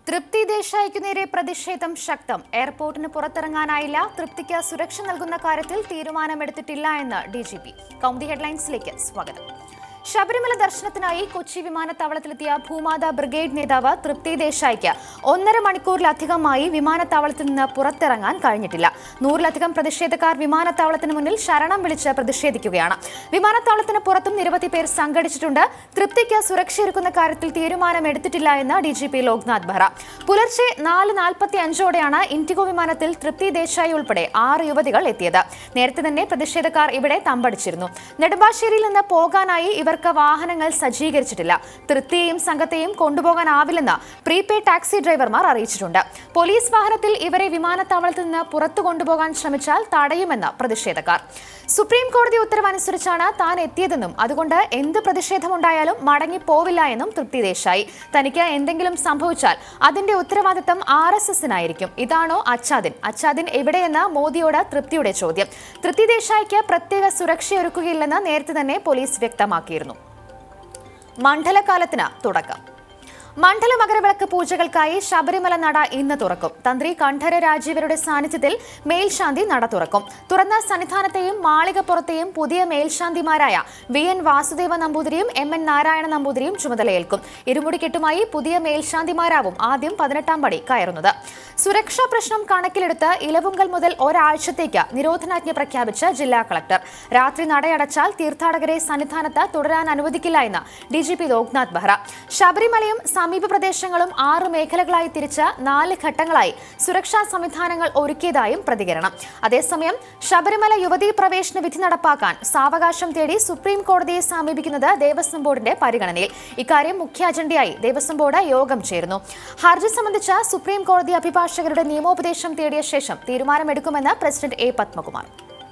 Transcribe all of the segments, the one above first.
തൃപ്തി ദേശായിക്കു നേരെ പ്രതിഷേധം ശക്തം എയർപോർട്ടിന് പുറത്തിറങ്ങാനായില്ല തൃപ്തിക്ക് സുരക്ഷ നൽകുന്ന കാര്യത്തിൽ തീരുമാനമെടുത്തിട്ടില്ല എന്ന് ഡി ജി പി കൗമുദി ഹെഡ്ലൈൻസിലേക്ക് സ്വാഗതം ശബരിമല ദർശനത്തിനായി കൊച്ചി വിമാനത്താവളത്തിലെത്തിയ ഭൂമാത ബ്രിഗേഡ് നേതാവ് തൃപ്തി ദേശായിക്ക് ഒന്നര മണിക്കൂറിലധികമായി വിമാനത്താവളത്തിൽ നിന്ന് പുറത്തിറങ്ങാൻ കഴിഞ്ഞിട്ടില്ല നൂറിലധികം പ്രതിഷേധക്കാർ വിമാനത്താവളത്തിന് മുന്നിൽ ശരണം വിളിച്ച് പ്രതിഷേധിക്കുകയാണ് വിമാനത്താവളത്തിന് പുറത്തും നിരവധി പേർ സംഘടിച്ചിട്ടുണ്ട് തൃപ്തിക്ക് സുരക്ഷയൊരുക്കുന്ന കാര്യത്തിൽ തീരുമാനമെടുത്തിട്ടില്ല എന്ന് D G P Loknath Behera പുലർച്ചെ നാല് നാൽപ്പത്തി അഞ്ചോടെയാണ് ഇൻഡിഗോ വിമാനത്തിൽ തൃപ്തി ദേശായി ഉൾപ്പെടെ ആറ് യുവതികൾ എത്തിയത് നേരത്തെ തന്നെ പ്രതിഷേധക്കാർ ഇവിടെ തമ്പടിച്ചിരുന്നു നെടുമ്പാശ്ശേരിയിൽ നിന്ന് പോകാനായി ഇവർക്ക് വാഹനങ്ങൾ സജ്ജീകരിച്ചിട്ടില്ല തൃപ്തിയെയും സംഘത്തെയും കൊണ്ടുപോകാനാവില്ലെന്ന് പ്രീപെയ്ഡ് ടാക്സി ഡ്രൈവർമാർ അറിയിച്ചിട്ടുണ്ട് പോലീസ് വാഹനത്തിൽ ഇവരെ വിമാനത്താവളത്തിൽ നിന്ന് പുറത്തു കൊണ്ടുപോകാൻ ശ്രമിച്ചാൽ തടയുമെന്ന് പ്രതിഷേധക്കാർ സുപ്രീം കോടതി ഉത്തരവനുസരിച്ചാണ് താൻ എത്തിയതെന്നും അതുകൊണ്ട് എന്ത് പ്രതിഷേധമുണ്ടായാലും മടങ്ങിപ്പോവില്ല എന്നും തൃപ്തി ദേശായി തനിക്ക് എന്തെങ്കിലും സംഭവിച്ചാൽ അതിന്റെ ഉത്തരവാദിത്തം ആർ എസ് എസിനായിരിക്കും ഇതാണോ അച്ചാദിൻ അച്ചാദിൻ എവിടെയെന്ന് മോദിയോട് തൃപ്തിയുടെ ചോദ്യം തൃപ്തി ദേശായിക്ക് പ്രത്യേക സുരക്ഷയൊരുക്കുകയില്ലെന്ന് നേരത്തെ തന്നെ പോലീസ് വ്യക്തമാക്കിയിരുന്നു മണ്ഡലകാലത്തിന് തുടക്കം മണ്ഡല മകരവിളക്ക് പൂജകൾക്കായി ശബരിമല നട ഇന്ന് തുറക്കും തന്ത്രി കണ്ഠര രാജീവരുടെ സാന്നിധ്യത്തിൽ മേൽശാന്തി നട തുറക്കും തുറന്ന സന്നിധാനത്തെയും മാളികപ്പുറത്തെയും പുതിയ മേൽശാന്തിമാരായ വി എൻ വാസുദേവ നമ്പൂതിരിയും എം എൻ നാരായണ നമ്പൂതിരിയും ചുമതലയേൽക്കും ഇരുമുടിക്കെട്ടുമായി പുതിയ മേൽശാന്തിമാരാവും ആദ്യം പതിനെട്ടാം പടി കയറുന്നത് സുരക്ഷാ പ്രശ്നം കണക്കിലെടുത്ത് ഇലവുങ്കൽ മുതൽ ഒരാഴ്ചത്തേക്ക് നിരോധനാജ്ഞ പ്രഖ്യാപിച്ച് ജില്ലാ കളക്ടർ രാത്രി നടയടച്ചാൽ തീർത്ഥാടകരെ സന്നിധാനത്ത് തുടരാൻ അനുവദിക്കില്ല എന്ന് D G P Loknath Behera ശബരിമലയും സമീപ പ്രദേശങ്ങളും ആറ് മേഖലകളായി തിരിച്ച് നാല് ഘട്ടങ്ങളായി സുരക്ഷാ സംവിധാനങ്ങൾ ഒരുക്കിയതായും പ്രതികരണം അതേസമയം ശബരിമല യുവതീ പ്രവേശന വിധി നടപ്പാക്കാൻ സാവകാശം തേടി സുപ്രീം കോടതിയെ സമീപിക്കുന്നത് ദേവസ്വം ബോർഡിന്റെ പരിഗണനയിൽ ഇക്കാര്യം മുഖ്യ അജണ്ടയായി ദേവസ്വം ബോർഡ് യോഗം ചേരുന്നു ഹർജി സംബന്ധിച്ച സുപ്രീം കോടതി അഭിഭാഷകരുടെ നിയമോപദേശം തേടിയ ശേഷം തീരുമാനമെടുക്കുമെന്ന് പ്രസിഡന്റ് എ പത്മകുമാർ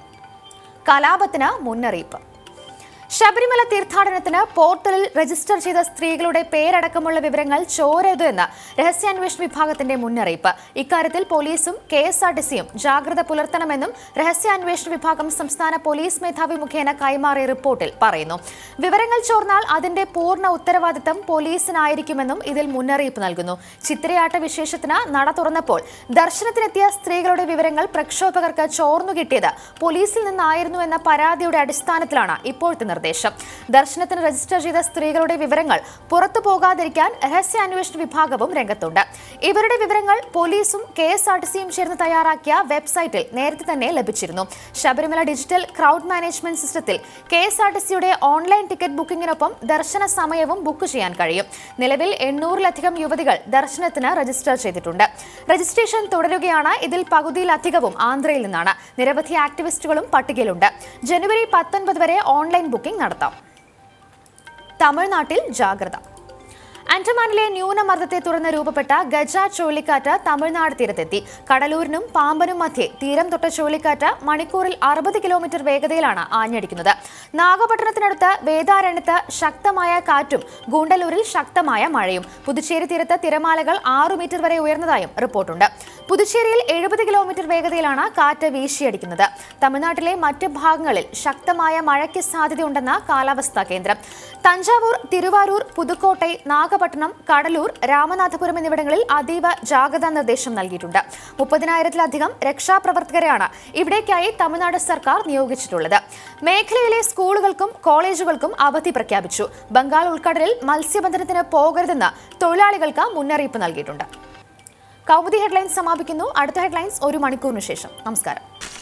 കലാപത്തിന് മുന്നറിയിപ്പ് ശബരിമല തീർത്ഥാടനത്തിന് പോർട്ടലിൽ രജിസ്റ്റർ ചെയ്ത സ്ത്രീകളുടെ പേരടക്കമുള്ള വിവരങ്ങൾ ചോരരുത് എന്ന് രഹസ്യാന്വേഷണ വിഭാഗത്തിന്റെ മുന്നറിയിപ്പ് ഇക്കാര്യത്തിൽ പോലീസും കെ എസ് ആർ ടി സിയും ജാഗ്രത പുലർത്തണമെന്നും രഹസ്യാന്വേഷണ വിഭാഗം സംസ്ഥാന പോലീസ് മേധാവി മുഖേന കൈമാറിയ റിപ്പോർട്ടിൽ പറയുന്നു വിവരങ്ങൾ ചോർന്നാൽ അതിന്റെ പൂർണ്ണ ഉത്തരവാദിത്തം പോലീസിനായിരിക്കുമെന്നും ഇതിൽ മുന്നറിയിപ്പ് നൽകുന്നു ചിത്തിരയാട്ട വിശേഷത്തിന് നട തുറന്നപ്പോൾ ദർശനത്തിനെത്തിയ സ്ത്രീകളുടെ വിവരങ്ങൾ പ്രക്ഷോഭകർക്ക് ചോർന്നു കിട്ടിയത് പോലീസിൽ നിന്നായിരുന്നു എന്ന പരാതിയുടെ അടിസ്ഥാനത്തിലാണ് ഇപ്പോഴത്തെ നിർദ്ദേശം ദർശനത്തിന് രജിസ്റ്റർ ചെയ്ത സ്ത്രീകളുടെ വിവരങ്ങൾ പുറത്തു പോകാതിരിക്കാൻ രഹസ്യാന്വേഷണ വിഭാഗവും രംഗത്തുണ്ട് ഇവരുടെ വിവരങ്ങൾ പോലീസും കെ എസ് ആർ ടി സിയും ചേർന്ന് തയ്യാറാക്കിയ വെബ്സൈറ്റിൽ നേരത്തെ തന്നെ ലഭിച്ചിരുന്നു ശബരിമല ഡിജിറ്റൽ ക്രൗഡ് മാനേജ്മെന്റ് സിസ്റ്റത്തിൽ കെ എസ് ആർ ടി സിയുടെ ഓൺലൈൻ ടിക്കറ്റ് ബുക്കിംഗിനൊപ്പം ദർശന സമയവും ബുക്ക് ചെയ്യാൻ കഴിയും നിലവിൽ എണ്ണൂറിലധികം യുവതികൾ ദർശനത്തിന് രജിസ്റ്റർ ചെയ്തിട്ടുണ്ട് രജിസ്ട്രേഷൻ തുടരുകയാണ് ഇതിൽ പകുതിയിലധികവും ആന്ധ്രയിൽ നിന്നാണ് നിരവധി ആക്ടിവിസ്റ്റുകളും പട്ടികയിലുണ്ട് ജനുവരി പത്തൊൻപത് വരെ ഓൺലൈൻ ബുക്കിംഗ് നടത്താം തമിഴ്നാട്ടിൽ ജാഗ്രത ആൻഡമാനിലെ ന്യൂനമർദ്ദത്തെ തുടർന്ന് രൂപപ്പെട്ട ഗജ ചുഴലിക്കാറ്റ് തമിഴ്നാട് തീരത്തെത്തി കടലൂരിനും പാമ്പനും മധ്യേ തീരം തൊട്ട ചുഴലിക്കാറ്റ് മണിക്കൂറിൽ അറുപത് കിലോമീറ്റർ വേഗതയിലാണ് ആഞ്ഞടിക്കുന്നത് നാഗപട്ടണത്തിനടുത്ത് വേദാരണ്യത്ത് ശക്തമായ കാറ്റും ഗൂണ്ടലൂരിൽ ശക്തമായ മഴയും പുതുച്ചേരി തീരത്ത് തിരമാലകൾ ആറു മീറ്റർ വരെ ഉയർന്നതായും റിപ്പോർട്ടുണ്ട് പുതുച്ചേരിയിൽ എഴുപത് കിലോമീറ്റർ വേഗതയിലാണ് കാറ്റ് വീശിയടിക്കുന്നത് തമിഴ്നാട്ടിലെ മറ്റ് ഭാഗങ്ങളിൽ ശക്തമായ മഴയ്ക്ക് സാധ്യതയുണ്ടെന്ന് കാലാവസ്ഥാ കേന്ദ്രം തഞ്ചാവൂർ തിരുവാരൂർ പുതുക്കോട്ടൈ നാഗപട്ടണം കടലൂർ രാമനാഥപുരം എന്നിവിടങ്ങളിൽ അതീവ ജാഗ്രതാ നിർദ്ദേശം നൽകിയിട്ടുണ്ട് മുപ്പതിനായിരത്തിലധികം രക്ഷാപ്രവർത്തകരെയാണ് ഇവിടേക്കായി തമിഴ്നാട് സർക്കാർ നിയോഗിച്ചിട്ടുള്ളത് മേഖലയിലെ സ്കൂളുകൾക്കും കോളേജുകൾക്കും അവധി പ്രഖ്യാപിച്ചു ബംഗാൾ ഉൾക്കടലിൽ മത്സ്യബന്ധനത്തിന് പോകരുതെന്ന് തൊഴിലാളികൾക്ക് മുന്നറിയിപ്പ് നൽകിയിട്ടുണ്ട് കൗമുദി ഹെഡ്ലൈൻസ് സമാപിക്കുന്നു അടുത്ത ഹെഡ്ലൈൻസ് ഒരു മണിക്കൂറിന് ശേഷം നമസ്കാരം